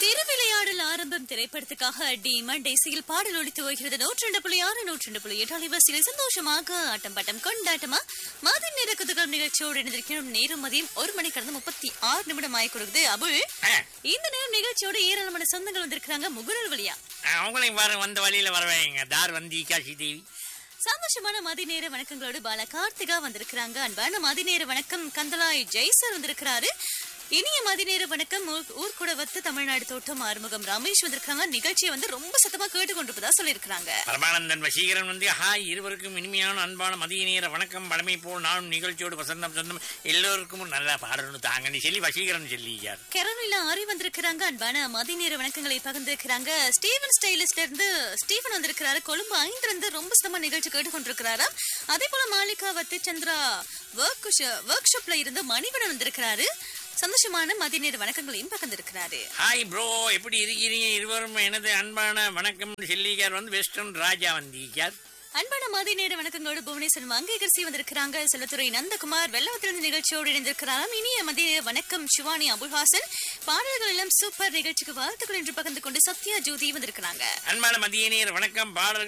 திருவிளையாடல் ஆரம்பம் திரைப்படத்துக்காக டிமண்ட் இசையில் பாடல் ஒலித்து வருகிறது நூற்றி ரெண்டு புள்ளி ஆறு நூற்றி ரெண்டு புள்ளி எட்டு அலைவரிசையில் சந்தோஷமாக ஆட்டம் பாட்டம் கொண்டாட்டமா மதிய நேர குதுகம் நிகழ்ச்சியோடு இணைந்திருக்கிறோம் நேரம் மதியம் ஒரு மணி கடந்து முப்பத்தி ஆறு நிமிடம் ஆகி கொடுக்குது அபுல் ஆ, இந்த நேரம் நிகழ்ச்சியோட ஏராளமான சொந்தங்கள் வந்திருக்கிறாங்க முகுரல் வழியா ஆ, அவங்களையும் வர வந்த வழியில வர வைங்க தார் வந்தி காசி தேவி சந்தோஷமான மதி நேர வணக்கங்களோடு பால கார்த்திகா வந்திருக்கிறாங்க அன்பான மதி நேர வணக்கம் கந்தலாய் ஜெய்சர் வந்திருக்கிறாரு இனிய மதி நேர வணக்கம் ஊர்- ஊர்குடவத்து தமிழ்நாடு தோட்டம் ஆறுமுகம் ரமேஷ் வந்திருக்காங்க நிகழ்ச்சியை வந்து ரொம்ப சத்தமா கேட்டுக்கொண்டிருப்பதா சொல்லியிருக்கிறாங்க பரமானந்தன் வசீகரன் வந்து ஹாய் இருவருக்கும் இனிமையான அன்பான மதிய நேர வணக்கம் பழமை போல் நானும் நிகழ்ச்சியோடு வசந்தம் சொந்தம் எல்லோருக்கும் நல்லா பாடணும் தாங்கன்னு சொல்லி வசீகரன் சொல்லியார் கெரோலினா ஆரி வந்திருக்கிறாங்க அன்பான மதி நேர வணக்கங்களை பகிர்ந்திருக்கிறாங்க ஸ்டீவன் ஸ்டைலிஸ்ட்ல இருந்து ஸ்டீவன் வந்திருக்கிறாரு கொழும்பு ஐந்துல இருந்து ரொம்ப சுத்தமா நிகழ்ச்சி கேட்டுக்கொண்டிருக்கிறாரா அதே போல மாலிகா வத்து சந்திரா ஒர்க் ஒர்க் ஷாப்ல இருந்து மணிவன் வந்திருக்கிறாரு சந்தோஷமான மதிய நேர வணக்கங்களையும் பகிர்ந்திருக்கிறாரு ஹாய் ப்ரோ எப்படி இருக்கிறீங்க இருவரும் எனது அன்பான வணக்கம் சொல்லிக்கார் வந்து வெஸ்டர்ன் ராஜா வந்திருக்கார் அன்பான மதிய நேர வணக்கங்களோடு புவனேஸ்வரன் அங்கீகரிசி வந்திருக்கிறாங்க செல்வத்துறை நந்தகுமார் வெள்ளவத்திலிருந்து நிகழ்ச்சியோடு இணைந்திருக்கிறாராம் இனிய மதிய நேர வணக்கம் சிவானி அபுல்ஹாசன் பாடல்கள் எல்லாம் சூப்பர் நிகழ்ச்சிக்கு வாழ்த்துக்கள் என்று பகிர்ந்து கொண்டு சத்யா ஜோதி வந்திருக்கிறாங்க அன்பான மதிய நேர வணக்கம் பாடல்கள்